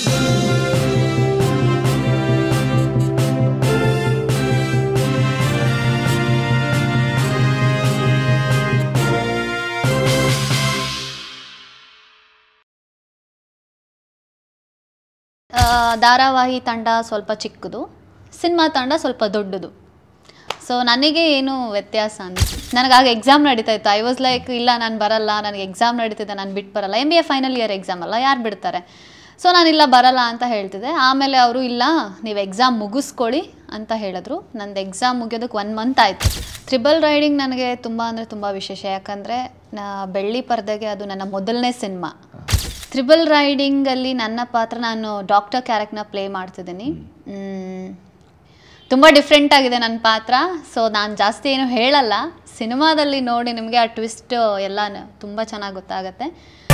ಆ, ಧಾರಾವಾಹಿ ತಂಡ ಸ್ವಲ್ಪ ಚಿಕ್ಕದು ಸಿನಿಮಾ ತಂಡ ಸ್ವಲ್ಪ ದೊಡ್ಡದು ಸೊ ನನಗೆ ಏನು ವ್ಯತ್ಯಾಸ ಅನಿಸ್ತು ನನಗಾಗ ಎಕ್ಸಾಮ್ ನಡೀತಾ ಇತ್ತು ಐ ವಾಸ್ ಲೈಕ್ ಇಲ್ಲ ನಾನು ಬರಲ್ಲ ನನಗೆ ಎಕ್ಸಾಮ್ ನಡೀತಿದೆ ನಾನು ಬಿಟ್ಟು ಬರಲ್ಲ M B A final year exam ಅಲ್ಲ ಯಾರು ಬಿಡ್ತಾರೆ ಸೊ ನಾನಿಲ್ಲ ಬರಲ್ಲ ಅಂತ ಹೇಳ್ತಿದ್ದೆ ಆಮೇಲೆ ಅವರು ಇಲ್ಲ ನೀವು ಎಕ್ಸಾಮ್ ಮುಗಿಸ್ಕೊಳ್ಳಿ ಅಂತ ಹೇಳಿದ್ರು ನಂದು ಎಕ್ಸಾಮ್ ಮುಗಿಯೋದಕ್ಕೆ ಒನ್ ಮಂತ್ ಆಯಿತು ತ್ರಿಬಲ್ ರೈಡಿಂಗ್ ನನಗೆ ತುಂಬ ಅಂದರೆ ತುಂಬ ವಿಶೇಷ ಯಾಕಂದರೆ ಬೆಳ್ಳಿ ಪರ್ದೆಗೆ ಅದು ನನ್ನ ಮೊದಲನೇ ಸಿನಿಮಾ ತ್ರಿಬಲ್ ರೈಡಿಂಗಲ್ಲಿ ನನ್ನ ಪಾತ್ರ ನಾನು ಡಾಕ್ಟರ್ ಕ್ಯಾರೆಕ್ಟರ್ನ ಪ್ಲೇ ಮಾಡ್ತಿದ್ದೀನಿ ತುಂಬ ಡಿಫ್ರೆಂಟ್ ಆಗಿದೆ ನನ್ನ ಪಾತ್ರ ಸೊ ನಾನು ಜಾಸ್ತಿ ಏನು ಹೇಳಲ್ಲ ಸಿನಿಮಾದಲ್ಲಿ ನೋಡಿ ನಿಮಗೆ ಆ ಟ್ವಿಸ್ಟ್ ಎಲ್ಲ ತುಂಬ ಚೆನ್ನಾಗಿ ಗೊತ್ತಾಗತ್ತೆ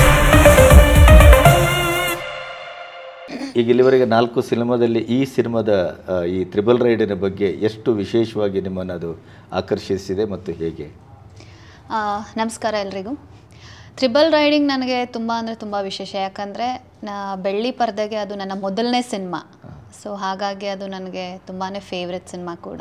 ಈಗ ಇಲ್ಲಿವರೆಗೆ ನಾಲ್ಕು ಸಿನಿಮಾದಲ್ಲಿ ಈ ಸಿನಿಮಾದ ಆ, ಈ ತ್ರಿಬಲ್ ರೈಡಿನ ಬಗ್ಗೆ ಎಷ್ಟು ವಿಶೇಷವಾಗಿ ನಿಮ್ಮನ್ನು ಅದು ಆಕರ್ಷಿಸಿದೆ ಮತ್ತು ಹೇಗೆ ಆ, ನಮಸ್ಕಾರ ಎಲ್ರಿಗೂ ತ್ರಿಬಲ್ ರೈಡಿಂಗ್ ನನಗೆ ತುಂಬ ಅಂದರೆ ತುಂಬ ವಿಶೇಷ ಯಾಕಂದರೆ ನಾ ಬೆಳ್ಳಿ ಪರ್ದೆಗೆ ಅದು ನನ್ನ ಮೊದಲನೇ ಸಿನಿಮಾ ಸೊ ಹಾಗಾಗಿ ಅದು ನನಗೆ ತುಂಬಾ ಫೇವ್ರೆಟ್ ಸಿನಿಮಾ ಕೂಡ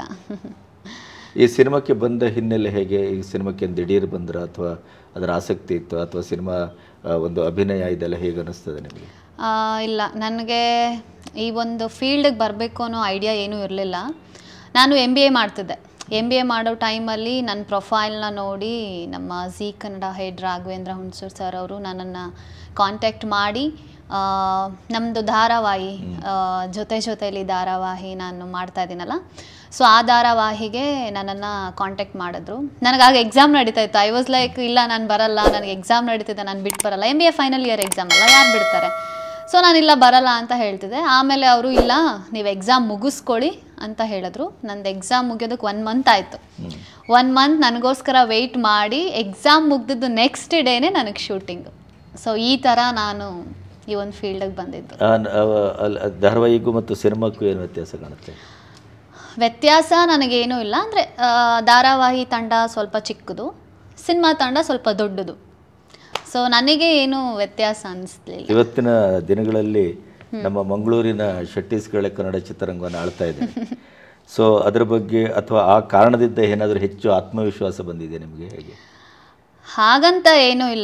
ಈ ಸಿನಿಮಾಕ್ಕೆ ಬಂದ ಹಿನ್ನೆಲೆ ಹೇಗೆ ಈ ಸಿನಿಮಾಕ್ಕೆ ದಿಢೀರ್ ಬಂದ್ರ ಅಥವಾ ಅದರ ಆಸಕ್ತಿ ಇತ್ತು ಅಥವಾ ಸಿನಿಮಾ ಆ, ಒಂದು ಅಭಿನಯ ಇದೆಲ್ಲ ಹೇಗೆ ಅನ್ನಿಸ್ತದೆ ನಿಮಗೆ ಆ, ಇಲ್ಲ ನನಗೆ ಈ ಒಂದು ಫೀಲ್ಡಿಗೆ ಬರಬೇಕು ಅನ್ನೋ ಐಡಿಯಾ ಏನೂ ಇರಲಿಲ್ಲ ನಾನು ಎಮ್ ಬಿ ಎ ಮಾಡ್ತಿದ್ದೆ ಎಮ್ ಬಿ ಎ ಮಾಡೋ ಟೈಮಲ್ಲಿ ನನ್ನ ಪ್ರೊಫೈಲ್ನ ನೋಡಿ ನಮ್ಮ Zee Kannada head Raghavendra Hunsur sir ಅವರು ನನ್ನನ್ನು ಕಾಂಟ್ಯಾಕ್ಟ್ ಮಾಡಿ ನಮ್ಮದು ಧಾರಾವಾಹಿ ಆ, ಜೊತೆ ಜೊತೆಲಿ ಧಾರಾವಾಹಿ ನಾನು ಮಾಡ್ತಾ ಇದ್ದೀನಲ್ಲ ಸೊ ಆ ಧಾರಾವಾಹಿಗೆ ನನ್ನನ್ನು ಕಾಂಟ್ಯಾಕ್ಟ್ ಮಾಡಿದ್ರು ನನಗಾಗ ಎಕ್ಸಾಮ್ ನಡೀತಾ ಇತ್ತು ಐ ವಾಸ್ ಲೈಕ್ ಇಲ್ಲ ನಾನು ಬರಲ್ಲ ನನಗೆ ಎಕ್ಸಾಮ್ ನಡೀತಿದೆ ನಾನು ಬಿಟ್ಟು ಬರಲ್ಲ M B A final year exam ಅಲ್ಲ ಯಾರು ಬಿಡ್ತಾರೆ ಸೊ ನಾನಿಲ್ಲ ಬರಲ್ಲ ಅಂತ ಹೇಳ್ತಿದ್ದೆ ಆಮೇಲೆ ಅವರು ಇಲ್ಲ ನೀವು ಎಕ್ಸಾಮ್ ಮುಗಿಸ್ಕೊಳ್ಳಿ ಅಂತ ಹೇಳಿದ್ರು ನಂದು ಎಕ್ಸಾಮ್ ಮುಗಿಯೋದಕ್ಕೆ ಒನ್ ಮಂತ್ ಆಯಿತು ಒನ್ ಮಂತ್ ನನಗೋಸ್ಕರ ವೆಯ್ಟ್ ಮಾಡಿ ಎಕ್ಸಾಮ್ ಮುಗ್ದಿದ್ದು ನೆಕ್ಸ್ಟ್ ಡೇನೇ ನನಗೆ ಶೂಟಿಂಗು ಸೊ ಈ ಥರ ನಾನು ಈ ಒಂದು ಫೀಲ್ಡಿಗೆ ಬಂದಿದ್ದು ಆ, ನ- ಅವ- ಅಲ್- ಅದ್ ಧಾರಾವಾಹಿಗೂ ಮತ್ತು ಸಿನಿಮಾಕ್ಕೂ ಏನು ವ್ಯತ್ಯಾಸ ಕಾಣುತ್ತೆ ವ್ಯತ್ಯಾಸ ನನಗೇನೂ ಇಲ್ಲ ಅಂದರೆ ಧಾರಾವಾಹಿ ತಂಡ ಸ್ವಲ್ಪ ಚಿಕ್ಕದು ಸಿನಿಮಾ ತಂಡ ಸ್ವಲ್ಪ ದೊಡ್ಡದು ಸೊ ನನಗೆ ಏನು ವ್ಯತ್ಯಾಸ ಅನ್ನಿಸ್ಲಿಲ್ಲ ಇವತ್ತಿನ ದಿನಗಳಲ್ಲಿ ನಮ್ಮ ಮಂಗಳೂರಿನ ಶೆಟ್ಟೀಸ್ಗಳ ಕನ್ನಡ ಚಿತ್ರರಂಗವನ್ನು ಆಳ್ತಾ ಇದೆ ಸೊ ಅದರ ಬಗ್ಗೆ ಅಥವಾ ಆ ಕಾರಣದಿಂದ ಏನಾದರೂ ಹೆಚ್ಚು ಆತ್ಮವಿಶ್ವಾಸ ಬಂದಿದೆ ನಿಮಗೆ ಹೇಗೆ ಹಾಗಂತ ಏನೂ ಇಲ್ಲ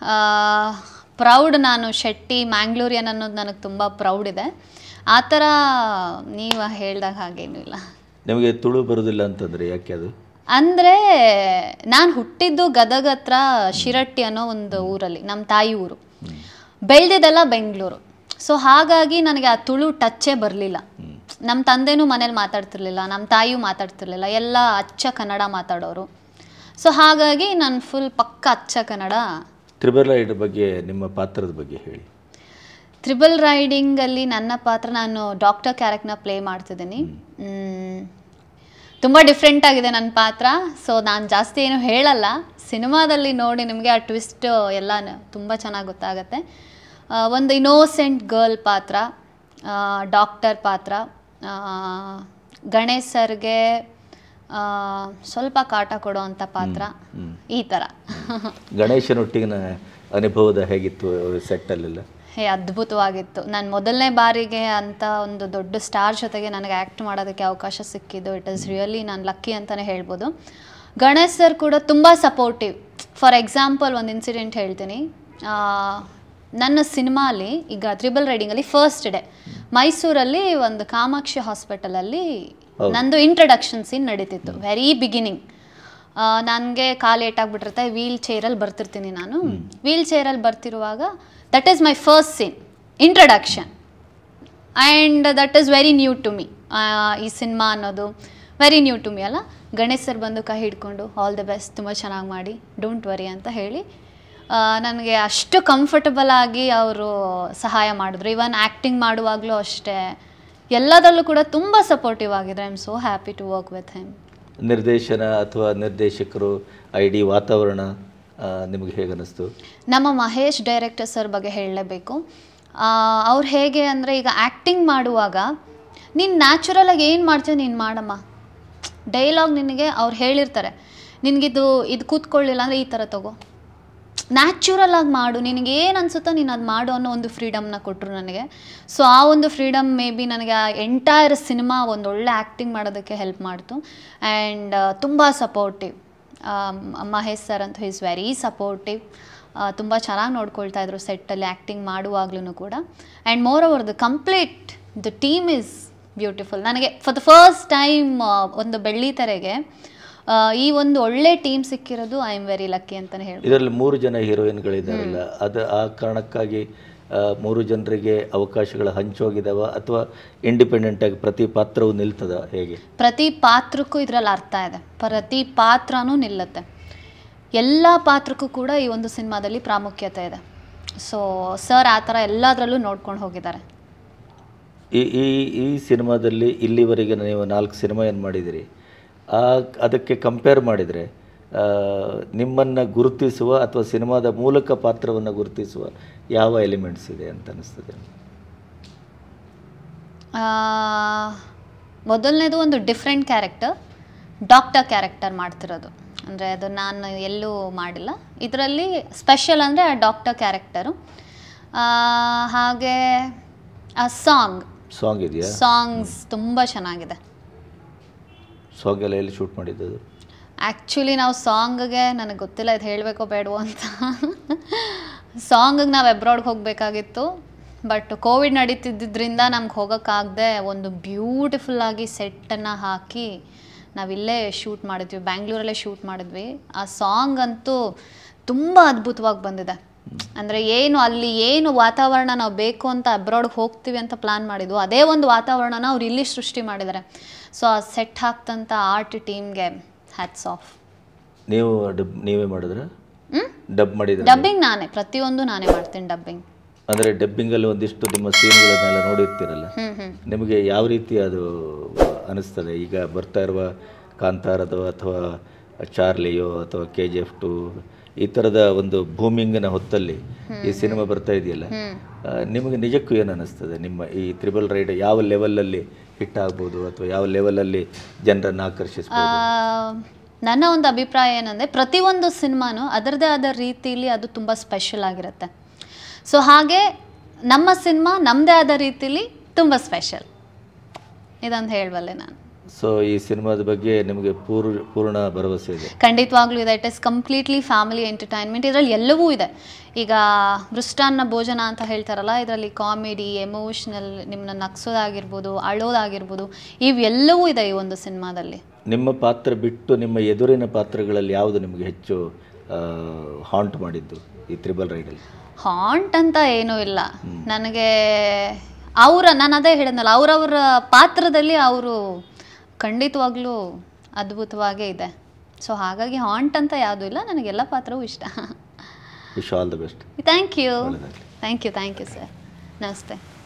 ಪ್ರೌಡ್ ನಾನು ಶೆಟ್ಟಿ ಮ್ಯಾಂಗ್ಳೂರಿಯನ್ ಅನ್ನೋದು ನನಗೆ ತುಂಬ ಪ್ರೌಡ್ ಇದೆ ಆ ಥರ ನೀವು ಹೇಳ್ದಾಗ ಹಾಗೇನೂ ಇಲ್ಲ ನಿಮಗೆ ತುಳು ಬರೋದಿಲ್ಲ ಅಂತಂದರೆ ಯಾಕೆ ಅದು ಅಂದರೆ ನಾನು ಹುಟ್ಟಿದ್ದು ಗದಗ ಹತ್ರ ಶಿರಟ್ಟಿ ಅನ್ನೋ ಒಂದು ಊರಲ್ಲಿ ನಮ್ಮ ತಾಯಿ ಊರು ಬೆಳೆದಿದ್ದೆಲ್ಲ ಬೆಂಗಳೂರು ಸೊ ಹಾಗಾಗಿ ನನಗೆ ಆ ತುಳು ಟಚ್ಚೇ ಬರಲಿಲ್ಲ ನಮ್ಮ ತಂದೆನೂ ಮನೇಲಿ ಮಾತಾಡ್ತಿರ್ಲಿಲ್ಲ ನಮ್ಮ ತಾಯಿಯೂ ಮಾತಾಡ್ತಿರ್ಲಿಲ್ಲ ಎಲ್ಲ ಅಚ್ಚ ಕನ್ನಡ ಮಾತಾಡೋರು ಸೊ ಹಾಗಾಗಿ ನಾನು ಫುಲ್ ಪಕ್ಕ ಅಚ್ಚ ಕನ್ನಡ ತ್ರಿಬಲ್ ರೈಡ್ ಬಗ್ಗೆ ನಿಮ್ಮ ಪಾತ್ರದ ಬಗ್ಗೆ ಹೇಳಿ ತ್ರಿಬಲ್ ರೈಡಿಂಗಲ್ಲಿ ನನ್ನ ಪಾತ್ರ ನಾನು ಡಾಕ್ಟರ್ ಕ್ಯಾರೆಕ್ಟರ್ನ ಪ್ಲೇ ಮಾಡ್ತಿದ್ದೀನಿ ತುಂಬ ಡಿಫ್ರೆಂಟ್ ಆಗಿದೆ ನನ್ನ ಪಾತ್ರ ಸೊ ನಾನು ಜಾಸ್ತಿ ಏನು ಹೇಳಲ್ಲ ಸಿನಿಮಾದಲ್ಲಿ ನೋಡಿ ನಿಮಗೆ ಆ ಟ್ವಿಸ್ಟ್ ಎಲ್ಲ ತುಂಬ ಚೆನ್ನಾಗಿ ಗೊತ್ತಾಗತ್ತೆ ಆ, ಒಂದು ಇನೋಸೆಂಟ್ ಗರ್ಲ್ ಪಾತ್ರ ಡಾಕ್ಟರ್ ಪಾತ್ರ ಆ, ಗಣೇಶ್ ಸರ್ಗೆ ಆ, ಸ್ವಲ್ಪ ಕಾಟ ಕೊಡೋವಂಥ ಪಾತ್ರ ಈ ಥರ ಗಣೇಶನೊಟ್ಟಿಗಿನ ಅನುಭವದ ಹೇಗಿತ್ತು ಸೆಟ್ಟಲ್ಲೆಲ್ಲ ಹೇ ಅದ್ಭುತವಾಗಿತ್ತು ನಾನು ಮೊದಲನೇ ಬಾರಿಗೆ ಅಂತ ಒಂದು ದೊಡ್ಡ ಸ್ಟಾರ್ ಜೊತೆಗೆ ನನಗೆ ಆ್ಯಕ್ಟ್ ಮಾಡೋದಕ್ಕೆ ಅವಕಾಶ ಸಿಕ್ಕಿದ್ದು ಇಟ್ ಇಸ್ ರಿಯಲಿ ನಾನು ಲಕ್ಕಿ ಅಂತಲೇ ಹೇಳ್ಬೋದು ಗಣೇಶ್ ಸರ್ ಕೂಡ ತುಂಬ ಸಪೋರ್ಟಿವ್ ಫಾರ್ ಎಕ್ಸಾಂಪಲ್ ಒಂದು ಇನ್ಸಿಡೆಂಟ್ ಹೇಳ್ತೀನಿ ಆ, ನನ್ನ ಸಿನಿಮಾಲಿ ಈಗ ತ್ರಿಬಲ್ ರೈಡಿಂಗಲ್ಲಿ ಫಸ್ಟ್ ಡೇ ಮೈಸೂರಲ್ಲಿ ಒಂದು ಕಾಮಾಕ್ಷಿ ಹಾಸ್ಪಿಟಲಲ್ಲಿ ನಂದು ಇಂಟ್ರಡಕ್ಷನ್ ಸೀನ್ ನಡೀತಿತ್ತು ವೆರಿ ಬಿಗಿನಿಂಗ್ ನನಗೆ ಕಾಲು ಏಟಾಗ್ಬಿಟ್ಟಿರುತ್ತೆ ವೀಲ್ ಚೇರಲ್ಲಿ ಬರ್ತಿರ್ತೀನಿ ನಾನು ವೀಲ್ ಚೇರಲ್ಲಿ ಬರ್ತಿರುವಾಗ that is my first scene introduction and that is very new to me ಈ ಸಿನಿಮಾ ಅನ್ನೋದು ವೆರಿ ನ್ಯೂ ಟು ಮಿ ಅಲ್ಲ ಗಣೇಶ್ ಸರ್ ಬಂದು ಕೈ ಹಿಡ್ಕೊಂಡು ಆಲ್ ದ ಬೆಸ್ಟ್ ತುಂಬ ಚೆನ್ನಾಗಿ ಮಾಡಿ ಡೋಂಟ್ ವರಿ ಅಂತ ಹೇಳಿ ನನಗೆ ಅಷ್ಟು ಕಂಫರ್ಟಬಲ್ ಆಗಿ ಅವರು ಸಹಾಯ ಮಾಡಿದ್ರು ಇವನ್ ಆ್ಯಕ್ಟಿಂಗ್ ಮಾಡುವಾಗಲೂ ಅಷ್ಟೇ ಎಲ್ಲದರಲ್ಲೂ ಕೂಡ ತುಂಬ ಸಪೋರ್ಟಿವ್ ಆಗಿದ್ರು I am so happy to work with him ನಿರ್ದೇಶನ ಅಥವಾ ನಿರ್ದೇಶಕರು ಐ ಡಿ ವಾತಾವರಣ ಆ, ನಿಮಗೆ ಹೇಗೆ ಅನ್ನಿಸ್ತು ನಮ್ಮ ಮಹೇಶ್ ಡೈರೆಕ್ಟರ್ ಸರ್ ಬಗ್ಗೆ ಹೇಳಲೇಬೇಕು ಅವ್ರು ಹೇಗೆ ಅಂದರೆ ಈಗ ಆ್ಯಕ್ಟಿಂಗ್ ಮಾಡುವಾಗ ನೀನು ನ್ಯಾಚುರಲಾಗಿ ಏನು ಮಾಡ್ತೀಯ ನೀನು ಮಾಡಮ್ಮ ಡೈಲಾಗ್ ನಿನಗೆ ಅವ್ರು ಹೇಳಿರ್ತಾರೆ ನಿನಗಿದು ಇದು ಕೂತ್ಕೊಳ್ಳಿಲ್ಲ ಅಂದರೆ ಈ ಥರ ತಗೋ ನ್ಯಾಚುರಲ್ ಆಗಿ ಮಾಡು ನಿನಗೆ ಏನು ಅನ್ಸುತ್ತೋ ನೀನು ಅದು ಮಾಡು ಅನ್ನೋ ಒಂದು ಫ್ರೀಡಮ್ನ ಕೊಟ್ಟರು ನನಗೆ ಸೊ ಆ ಒಂದು ಫ್ರೀಡಮ್ ಮೇ ಬಿ ನನಗೆ ಆ ಎಂಟೈರ್ ಸಿನಿಮಾ ಒಂದು ಒಳ್ಳೆ ಆ್ಯಕ್ಟಿಂಗ್ ಮಾಡೋದಕ್ಕೆ ಹೆಲ್ಪ್ ಮಾಡ್ತು ಆ್ಯಂಡ್ ತುಂಬ ಸಪೋರ್ಟಿವ್ ಮಹೇಶ್ ಸರ್ ಅಂತೂ ಈಸ್ ವೆರಿ ಸಪೋರ್ಟಿವ್ ತುಂಬ ಚೆನ್ನಾಗಿ ನೋಡ್ಕೊಳ್ತಾ ಇದ್ರು ಸೆಟ್ಟಲ್ಲಿ ಆ್ಯಕ್ಟಿಂಗ್ ಮಾಡುವಾಗ್ಲೂ ಕೂಡ and moreover the complete the team is beautiful ನನಗೆ ಫಾರ್ ದ ಫಸ್ಟ್ ಟೈಮ್ ಒಂದು ಬೆಳ್ಳಿ ತೆರೆಗೆ ಆ, ಈ ಒಂದು ಒಳ್ಳೆ ಟೀಮ್ ಸಿಕ್ಕಿರೋದು ಐ ಆಮ್ ವೆರಿ ಲಕ್ಕಿ ಅಂತಲೇ ಹೇಳ್ಬೋದು ಇದರಲ್ಲಿ ಮೂರು ಜನ ಹೀರೋಯಿನ್ಗಳಿದ್ದಾರಲ್ಲ ಅದು ಆ ಕಾರಣಕ್ಕಾಗಿ ಆ, ಮೂರು ಜನರಿಗೆ ಅವಕಾಶಗಳು ಹಂಚೋಗಿದಾವ ಅಥವಾ ಇಂಡಿಪೆಂಡೆಂಟ್ ಆಗಿ ಪ್ರತಿ ಪಾತ್ರವು ನಿಲ್ತದ ಹೇಗೆ ಪ್ರತಿ ಪಾತ್ರಕ್ಕೂ ಇದರಲ್ಲಿ ಅರ್ಥ ಇದೆ ಪ್ರತಿ ಪಾತ್ರನೂ ನಿಲ್ಲುತ್ತೆ ಎಲ್ಲ ಪಾತ್ರಕ್ಕೂ ಕೂಡ ಈ ಒಂದು ಸಿನಿಮಾದಲ್ಲಿ ಪ್ರಾಮುಖ್ಯತೆ ಇದೆ ಸೊ ಸರ್ ಆ ಥರ ಎಲ್ಲದರಲ್ಲೂ ನೋಡ್ಕೊಂಡು ಹೋಗಿದ್ದಾರೆ ಈ ಈ ಈ ಸಿನಿಮಾದಲ್ಲಿ ಇಲ್ಲಿವರೆಗೆ ನೀವು ನಾಲ್ಕು ಸಿನಿಮಾ ಏನು ಮಾಡಿದಿರಿ ಆ ಅದಕ್ಕೆ ಕಂಪೇರ್ ಮಾಡಿದರೆ ನಿಮ್ಮನ್ನು ಗುರುತಿಸುವ ಅಥವಾ ಸಿನಿಮಾದ ಮೂಲಕ ಪಾತ್ರವನ್ನು ಗುರುತಿಸುವ ಯಾವ ಎಲಿಮೆಂಟ್ಸ್ ಇದೆ ಅಂತ ಅನಿಸ್ತದೆ ಆ, ಮೊದಲನೇದು ಒಂದು ಡಿಫ್ರೆಂಟ್ ಕ್ಯಾರೆಕ್ಟರ್ ಡಾಕ್ಟರ್ ಕ್ಯಾರೆಕ್ಟರ್ ಮಾಡ್ತಿರೋದು ಅಂದರೆ ಅದು ನಾನು ಎಲ್ಲೂ ಮಾಡಿಲ್ಲ ಇದರಲ್ಲಿ ಸ್ಪೆಷಲ್ ಅಂದರೆ ಆ ಡಾಕ್ಟರ್ ಕ್ಯಾರೆಕ್ಟರು ಹಾಗೆ ಆ ಸಾಂಗ್ ಸಾಂಗ್ ಇದೆಯಾ ಸಾಂಗ್ಸ್ ತುಂಬ ಚೆನ್ನಾಗಿದೆ ಸಾಂಗ್ ಎಲ್ಲ ಎಲ್ಲಿ ಶೂಟ್ ಮಾಡಿದ್ದದು ಆ್ಯಕ್ಚುಲಿ ನಾವು ಸಾಂಗ್ಗೆ ನನಗೆ ಗೊತ್ತಿಲ್ಲ ಇದು ಹೇಳಬೇಕೋ ಬೇಡವೋ ಅಂತ ಸಾಂಗಿಗೆ ನಾವು ಅಬ್ರಾಡ್ಗೆ ಹೋಗಬೇಕಾಗಿತ್ತು ಬಟ್ ಕೋವಿಡ್ ನಡೀತಿದ್ದರಿಂದ ನಮ್ಗೆ ಹೋಗೋಕ್ಕಾಗದೆ ಒಂದು ಬ್ಯೂಟಿಫುಲ್ಲಾಗಿ ಸೆಟ್ಟನ್ನು ಹಾಕಿ ನಾವಿಲ್ಲೇ ಶೂಟ್ ಮಾಡಿದ್ವಿ ಬ್ಯಾಂಗ್ಳೂರಲ್ಲೇ ಶೂಟ್ ಮಾಡಿದ್ವಿ ಆ ಸಾಂಗ್ ಅಂತೂ ತುಂಬ ಅದ್ಭುತವಾಗಿ ಬಂದಿದೆ ಅಂದರೆ ಏನು ಅಲ್ಲಿ ಏನು ವಾತಾವರಣ ನಾವು ಬೇಕು ಅಂತ ಅಬ್ರಾಡ್ಗೆ ಹೋಗ್ತೀವಿ ಅಂತ ಪ್ಲ್ಯಾನ್ ಮಾಡಿದ್ವು ಅದೇ ಒಂದು ವಾತಾವರಣನ ಅವ್ರು ಇಲ್ಲಿ ಸೃಷ್ಟಿ ಮಾಡಿದ್ದಾರೆ ಸೊ ಆ ಸೆಟ್ ಹಾಕ್ತಂಥ ಆರ್ಟ್ ಟೀಮ್ಗೆ ಹ್ಯಾಟ್ಸ್ ಆಫ್ ನೀವು ಡಬ್ ನೀವೇ ಮಾಡಿದ್ರ ಡಬ್ ಮಾಡಿದ್ರೆ ಡಬ್ಬಿಂಗ್ ನಾನೇ ಪ್ರತಿಯೊಂದು ನಾನೇ ಮಾಡ್ತೀನಿ ಡಬ್ಬಿಂಗ್ ಅಂದರೆ ಡಬ್ಬಿಂಗಲ್ಲಿ ಒಂದಿಷ್ಟು ನಿಮ್ಮ ಸೀನ್ಗಳನ್ನೆಲ್ಲ ನೋಡಿರ್ತೀರಲ್ಲ ಹ್ಞೂ ಹ್ಞೂ ನಿಮಗೆ ಯಾವ ರೀತಿ ಅದು ಅನಿಸ್ತದೆ ಈಗ ಬರ್ತಾ ಇರುವ ಕಾಂತಾರದೋ ಅಥವಾ ಚಾರ್ಲಿಯೋ ಅಥವಾ ಕೆ ಜಿ ಎಫ್ ಟು ಈ ಥರದ ಒಂದು ಭೂಮಿಂಗನ ಹೊತ್ತಲ್ಲಿ ಈ ಸಿನಿಮಾ ಬರ್ತಾ ಇದೆಯಲ್ಲ ಆ, ನಿಮಗೆ ನಿಜಕ್ಕೂ ಏನು ಅನ್ನಿಸ್ತದೆ ನಿಮ್ಮ ಈ ತ್ರಿಬಲ್ ರೈಡ್ ಯಾವ ಲೆವೆಲಲ್ಲಿ ಹಿಟ್ ಆಗ್ಬೋದು ಅಥವಾ ಯಾವ ಲೆವೆಲಲ್ಲಿ ಜನರನ್ನು ಆಕರ್ಷಿಸ್ಬೋದು ನನ್ನ ಒಂದು ಅಭಿಪ್ರಾಯ ಏನಂದರೆ ಪ್ರತಿಯೊಂದು ಸಿನಿಮಾನು ಅದರದೇ ಆದ ರೀತಿಯಲ್ಲಿ ಅದು ತುಂಬ ಸ್ಪೆಷಲ್ ಆಗಿರುತ್ತೆ ಸೊ ಹಾಗೆ ನಮ್ಮ ಸಿನಿಮಾ ನಮ್ಮದೇ ಆದ ರೀತಿಲಿ ತುಂಬ ಸ್ಪೆಷಲ್ ಇದಂತ ಹೇಳಬಲ್ಲೆ ನಾನು ಸೊ ಈ ಸಿನಿಮಾದ ಬಗ್ಗೆ ನಿಮಗೆ ಪೂರ್ ಪೂರ್ಣ ಭರವಸೆ ಇದೆ ಖಂಡಿತವಾಗ್ಲೂ ಇದೆ it is completely family entertainment ಇದರಲ್ಲಿ ಎಲ್ಲವೂ ಇದೆ ಈಗ ಮೃಷ್ಟಾನ್ನ ಭೋಜನ ಅಂತ ಹೇಳ್ತಾರಲ್ಲ ಇದರಲ್ಲಿ ಕಾಮಿಡಿ ಎಮೋಷ್ನಲ್ ನಿಮ್ಮನ್ನ ನಗ್ಸೋದಾಗಿರ್ಬೋದು ಅಳೋದಾಗಿರ್ಬೋದು ಇವೆಲ್ಲವೂ ಇದೆ ಈ ಒಂದು ಸಿನಿಮಾದಲ್ಲಿ ನಿಮ್ಮ ಪಾತ್ರ ಬಿಟ್ಟು ನಿಮ್ಮ ಎದುರಿನ ಪಾತ್ರಗಳಲ್ಲಿ ಯಾವುದು ನಿಮಗೆ ಹೆಚ್ಚು ಹಾಂಟ್ ಮಾಡಿದ್ದು ಈ ತ್ರಿಬಲ್ ರೈಡಲ್ಲಿ ಹಾಂಟ್ ಅಂತ ಏನೂ ಇಲ್ಲ ನನಗೆ ಅವರ ನಾನು ಅದೇ ಹೇಳಿದ್ನಲ್ಲ ಅವರವರ ಪಾತ್ರದಲ್ಲಿ ಅವರು ಖಂಡಿತವಾಗ್ಲೂ ಅದ್ಭುತವಾಗೇ ಇದೆ ಸೊ ಹಾಗಾಗಿ ಹಾಂಟ್ ಅಂತ ಯಾವುದೂ ಇಲ್ಲ ನನಗೆಲ್ಲ ಪಾತ್ರವೂ ಇಷ್ಟ wish all the best thank you ಒಳ್ಳೆದಾಗ್ಲಿ. Thank you thank you sir ನಮಸ್ತೆ